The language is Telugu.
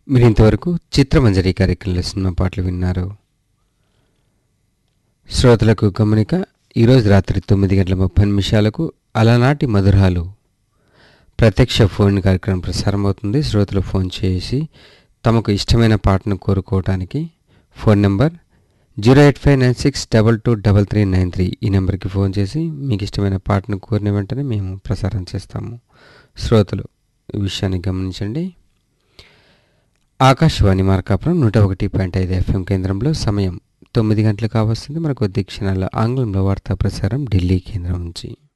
మీరు ఇంతవరకు చిత్రమంజరి కార్యక్రమంలో సినిమా పాటలు విన్నారు శ్రోతలకు గమనిక ఈరోజు రాత్రి తొమ్మిది గంటల ముప్పై నిమిషాలకు అలనాటి మధురాలు ప్రత్యక్ష ఫోన్ కార్యక్రమం ప్రసారం అవుతుంది శ్రోతలు ఫోన్ చేసి తమకు ఇష్టమైన పాటను కోరుకోవడానికి phone number zero eight five nine six double two double three nine three ఈ నెంబర్కి ఫోన్ చేసి మీకు ఇష్టమైన పాటను కోరిన వెంటనే మేము ప్రసారం చేస్తాము శ్రోతలు ఈ విషయాన్ని గమనించండి ఆకాశవాణి మార్కాపురం నూట ఒకటి పాయింట్ ఐదు ఎఫ్ఎం కేంద్రంలో సమయం తొమ్మిది గంటలు కావస్తుంది మనకు కొద్ది క్షణాల ఆంగ్లంలో వార్తా ప్రసారం ఢిల్లీ కేంద్రం నుంచి